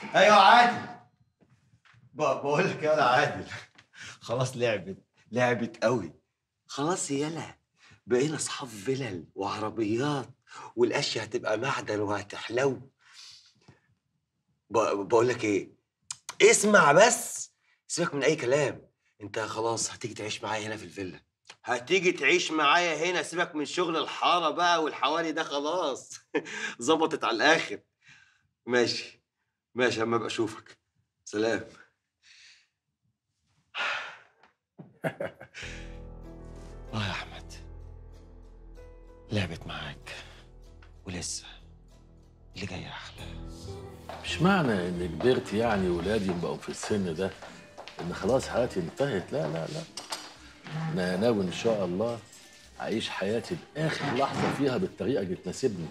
ايوه عادل ب- بقول لك يا عادل خلاص لعبت لعبت قوي خلاص يلا بقينا اصحاب فلل وعربيات والاشياء هتبقى معدن وهتحلو ب- بقول لك ايه اسمع بس سيبك من اي كلام انت خلاص هتيجي تعيش معايا هنا في الفيلا هتيجي تعيش معايا هنا سيبك من شغل الحاره بقى والحوالي ده خلاص ظبطت على الاخر ماشي ماشي اما ابقى اشوفك سلام اه يا احمد لعبت معاك ولسه اللي جاي احلى مش معنى اني كبرت يعني ولادي بقوا في السن ده ان خلاص حياتي انتهت لا لا لا انا ناوي ان شاء الله اعيش حياتي لاخر لحظه فيها بالطريقه اللي تناسبني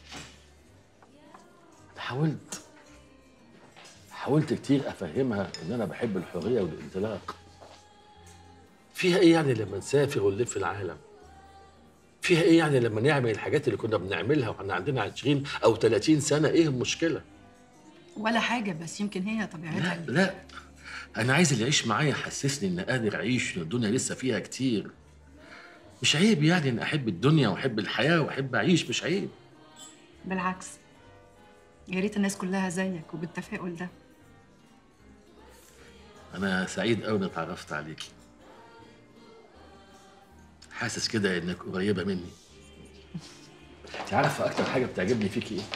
أنا حاولت حاولت كتير افهمها ان انا بحب الحريه والانطلاق فيها ايه يعني لما نسافر ونلف العالم فيها ايه يعني لما نعمل الحاجات اللي كنا بنعملها واحنا عندنا 20 او 30 سنه ايه المشكله ولا حاجة بس يمكن هي طبيعتها لا لا انا عايز اللي يعيش معايا يحسسني ان قادر اعيش وان الدنيا لسه فيها كتير مش عيب يعني ان احب الدنيا واحب الحياه واحب اعيش مش عيب بالعكس يا ريت الناس كلها زيك وبالتفاؤل ده انا سعيد قوي اني اتعرفت عليكي حاسس كده انك قريبه مني انت عارفه اكتر حاجه بتعجبني فيكي ايه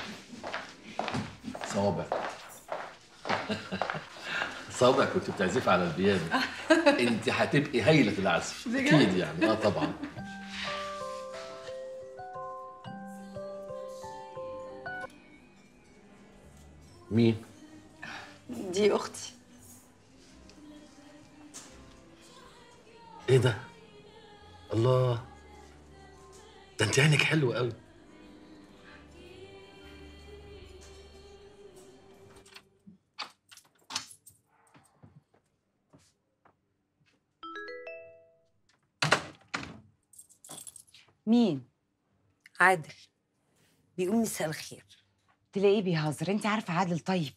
صوابع صوابع كنت بتعزفي على البيانو انت هتبقي هايله العزف بجد؟ اكيد يعني اه طبعا مين دي أختي ايه ده الله ده انت عينك حلوه قوي مين؟ عادل بيقول مساء الخير تلاقيه بيهزر انت عارفه عادل طيب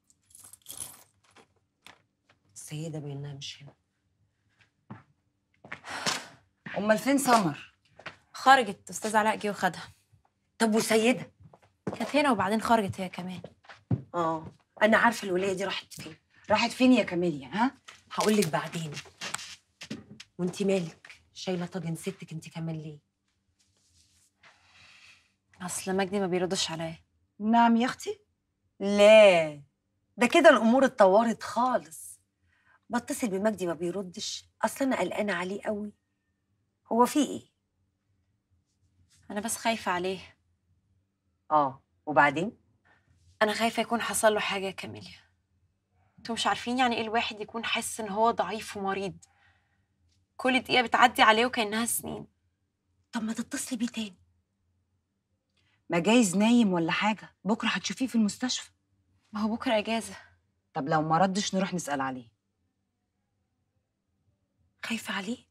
السيدة بينها مش هنا امال فين سمر خرجت استاذ علاء جه وخدها طب وسيدة كانت هنا وبعدين خرجت هي كمان اه انا عارفة الولاية دي راحت فين راحت فين يا كاميليا ها هقول لك بعدين وانت مالك شايلة طاجن ستك انت كمان ليه اصل مجدي ما بيردش عليا نعم يا اختي لا ده كده الامور اتطورت خالص بتصل بمجدي ما بيردش اصل انا قلقانه عليه قوي هو في ايه انا بس خايفه عليه اه وبعدين انا خايفه يكون حصل له حاجه يا كاميليا انتوا مش عارفين يعني ايه الواحد يكون حاسس ان هو ضعيف ومريض كل دقيقه بتعدي عليه وكانها سنين طب ما تتصلي بيه تاني ما جايز نايم ولا حاجه بكره هتشوفيه في المستشفى ما هو بكره اجازه طب لو ما ردش نروح نسال عليه خايفه عليه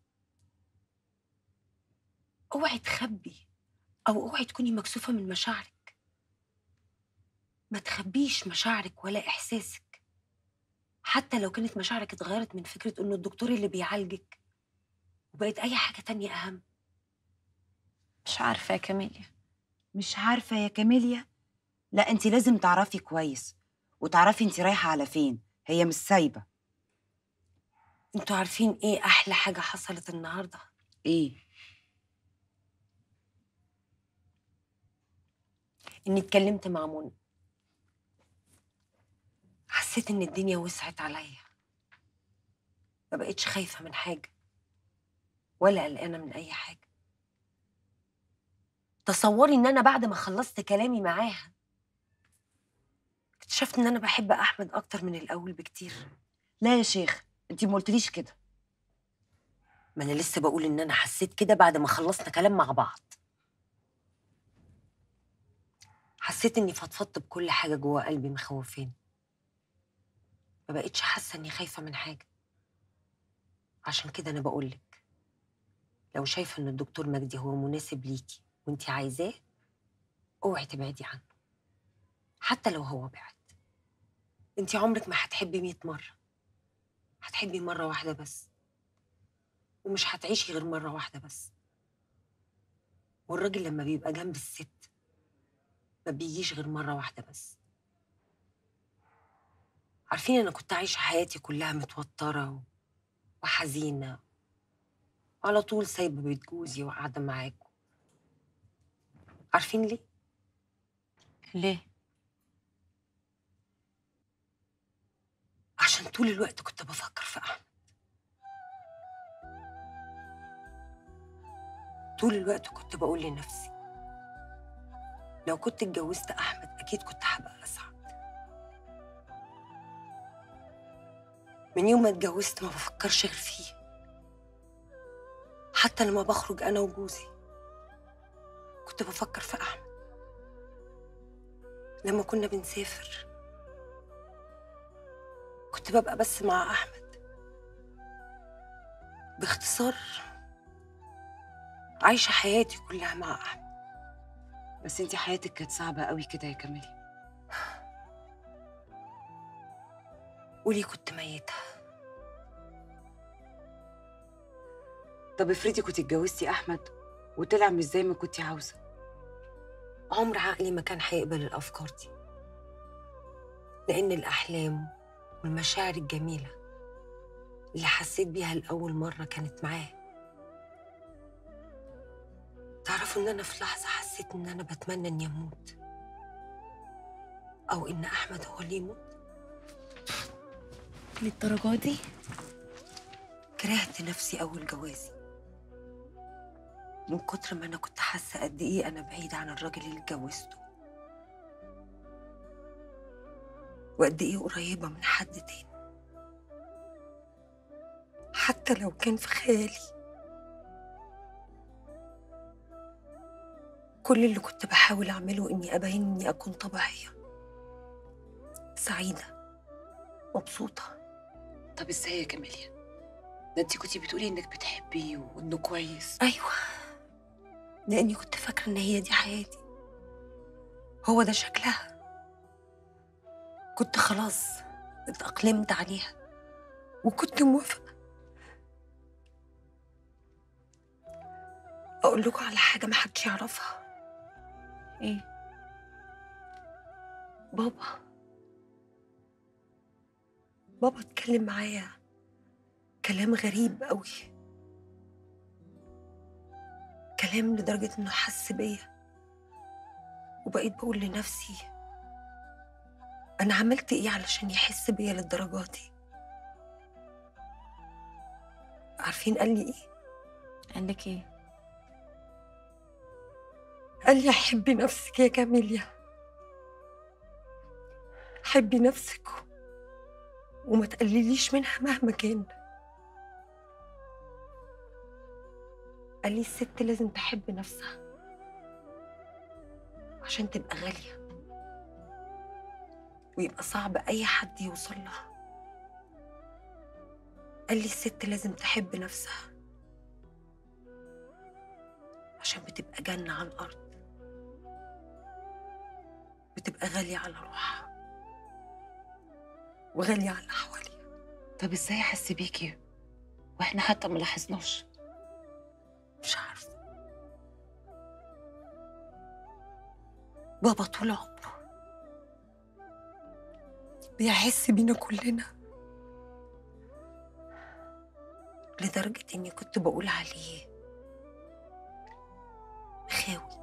اوعي تخبي او اوعي تكوني مكسوفه من مشاعرك ما تخبيش مشاعرك ولا احساسك حتى لو كانت مشاعرك اتغيرت من فكره انه الدكتور اللي بيعالجك وبقت اي حاجه تانية اهم مش عارفه يا كاميليا مش عارفه يا كاميليا لا انت لازم تعرفي كويس وتعرفي انت رايحه على فين هي مش سايبه انتوا عارفين ايه احلى حاجه حصلت النهارده ايه اني اتكلمت مع منى حسيت ان الدنيا وسعت عليا ما بقتش خايفه من حاجه ولا قلقانه من اي حاجه تصوري ان انا بعد ما خلصت كلامي معاها اكتشفت ان انا بحب احمد اكتر من الاول بكتير لا يا شيخ انت ما قلتليش كده ما انا لسه بقول ان انا حسيت كده بعد ما خلصنا كلام مع بعض حسيت اني فضفضت بكل حاجه جوه قلبي مخوفاني ما بقتش حاسه اني خايفه من حاجه عشان كده انا بقولك لو شايفه ان الدكتور مجدي هو مناسب ليكي وانتي عايزاه اوعي تبعدي عنه حتى لو هو بعد انت عمرك ما هتحبي مية مرة هتحبي مرة واحدة بس ومش هتعيشي غير مرة واحدة بس والراجل لما بيبقى جنب الست ما بيجيش غير مرة واحدة بس عارفين أنا كنت عايشة حياتي كلها متوترة و- وحزينة على طول سايبة بيت جوزي وقاعدة معاكم عارفين ليه؟ ليه عشان طول الوقت كنت بفكر في أحمد طول الوقت كنت بقول لنفسي لو كنت اتجوزت أحمد أكيد كنت هبقى أسعد من يوم ما اتجوزت ما بفكرش غير فيه حتى لما بخرج أنا وجوزي كنت بفكر في أحمد لما كنا بنسافر كنت ببقى بس مع أحمد باختصار عايشة حياتي كلها مع أحمد بس انت حياتك كانت صعبه قوي كده يا كاميليا وليه كنت ميتة طب افرضي كنت اتجوزتي احمد وطلع مش زي ما كنتي عاوزه عمر عقلي ما كان هيقبل الأفكار دي لأن الأحلام والمشاعر الجميلة اللي حسيت بيها لأول مرة كانت معاه تعرفوا إن أنا في لحظة حسيت إن أنا بتمنى إني أموت أو إن أحمد هو اللي يموت للدرجة دي كرهت نفسي أول جوازي من كتر ما أنا كنت حاسة قد إيه أنا بعيدة عن الراجل اللي اتجوزته وقد إيه قريبة من حد تاني حتى لو كان في خيالي كل اللي كنت بحاول أعمله إني أبين إني أكون طبيعية سعيدة مبسوطة طب ازاي يا كاميليا ده انت كنتي بتقولي انك بتحبيه وانه كويس أيوة لأني كنت فاكرة إن هي دي حياتي هو ده شكلها كنت خلاص اتأقلمت عليها وكنت موافقة أقول لكم على حاجة ما حدش يعرفها ايه بابا بابا اتكلم معايا كلام غريب قوي كلام لدرجة إنه حس بيا وبقيت بقول لنفسي أنا عملت إيه علشان يحس بيا للدرجة دي عارفين قال لي إيه؟ قال لك ايه قال لي حبي نفسك يا كاميليا حبي نفسك وما تقلليش منها مهما كان قال لي الست لازم تحب نفسها عشان تبقى غالية ويبقى صعب أي حد يوصل لها قال لي الست لازم تحب نفسها عشان بتبقى جنة على الأرض بتبقى غالية على روحها وغالية على اللي حواليها طب ازاي احس بيكي واحنا حتى ما لاحظناش مش عارفة بابا طول عمره بيحس بينا كلنا لدرجة إني كنت بقول عليه خاوي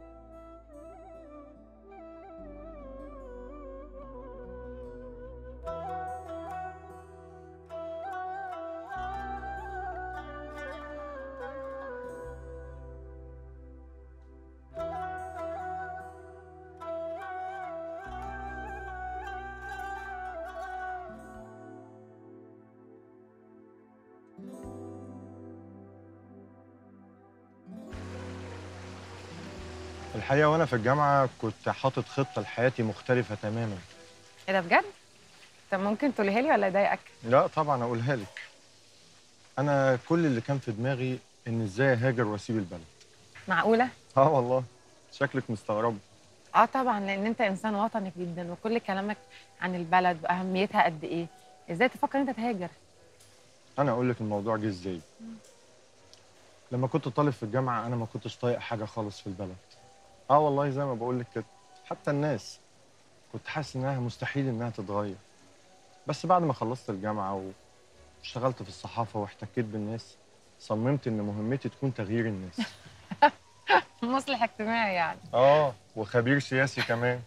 الحقيقة وأنا في الجامعة كنت حاطط خطة لحياتي مختلفة تماما ايه ده بجد؟ طب ممكن تقوليها لي ولا يضايقك؟ لا طبعا أقولها لك أنا كل اللي كان في دماغي إن إزاي أهاجر وأسيب البلد معقولة؟ آه والله شكلك مستغربة اه طبعا لان انت انسان وطني جدا وكل كلامك عن البلد واهميتها قد ايه ازاي تفكر انت تهاجر انا اقول لك الموضوع جه ازاي لما كنت طالب في الجامعه انا ما كنتش طايق حاجه خالص في البلد اه والله زي ما بقول لك كده حتى الناس كنت حاسس انها مستحيل انها تتغير بس بعد ما خلصت الجامعه واشتغلت في الصحافه واحتكيت بالناس صممت ان مهمتي تكون تغيير الناس مصلح اجتماعي يعني اه وخبير سياسي كمان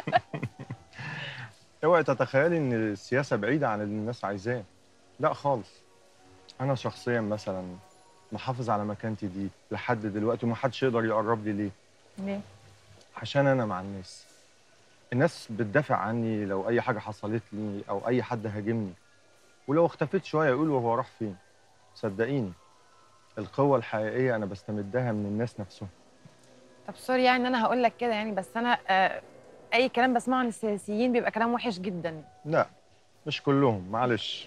اوعي تتخيلي ان السياسه بعيده عن اللي الناس عايزاه لا خالص انا شخصيا مثلا محافظ على مكانتي دي لحد دلوقتي ومحدش يقدر يقرب لي ليه ليه عشان انا مع الناس الناس بتدافع عني لو اي حاجه حصلت لي او اي حد هاجمني ولو اختفيت شويه يقولوا هو راح فين صدقيني القوه الحقيقيه انا بستمدها من الناس نفسهم طب سوري يعني ان انا هقول لك كده يعني بس انا آه اي كلام بسمعه عن السياسيين بيبقى كلام وحش جدا لا مش كلهم معلش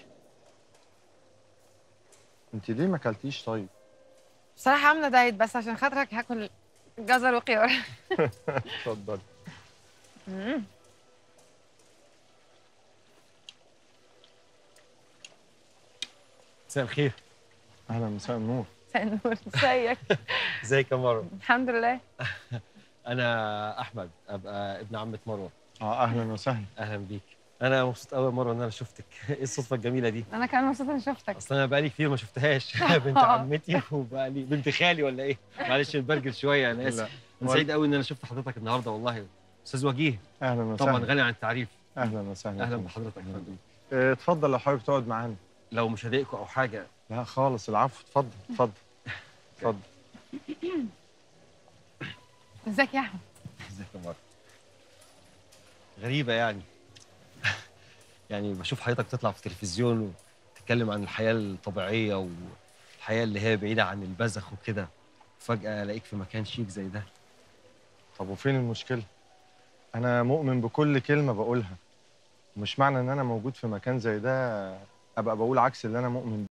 انت ليه ما اكلتيش طيب بصراحه عامله دايت بس عشان خاطرك هاكل جزر وخيار اتفضلي مم. مساء الخير اهلا مساء النور مساء النور ازيك ازيك يا مروه الحمد لله انا احمد ابقى ابن عمه مروه اه اهلا وسهلا اهلا بيك انا مبسوط قوي يا مروه ان انا شفتك ايه الصدفه الجميله دي انا كمان مبسوطه اني شفتك اصل انا بقالي كتير ما شفتهاش بنت عمتي وبقالي بنت خالي ولا ايه معلش نبرجل شويه انا لا. اسف انا سعيد قوي ان انا شفت حضرتك النهارده والله استاذ وجيه اهلا وسهلا طبعا غني عن التعريف اهلا وسهلا اهلا فندم. بحضرتك يا فندم اه، اتفضل لو حابب تقعد معانا لو مش هضايقكم او حاجه لا خالص العفو اتفضل اتفضل اتفضل ازيك يا احمد ازيك يا مروه غريبه يعني يعني بشوف حضرتك تطلع في التلفزيون وتتكلم عن الحياه الطبيعيه والحياه اللي هي بعيده عن البذخ وكده فجاه الاقيك في مكان شيك زي ده طب وفين المشكله انا مؤمن بكل كلمه بقولها مش معنى ان انا موجود في مكان زي ده ابقى بقول عكس اللي انا مؤمن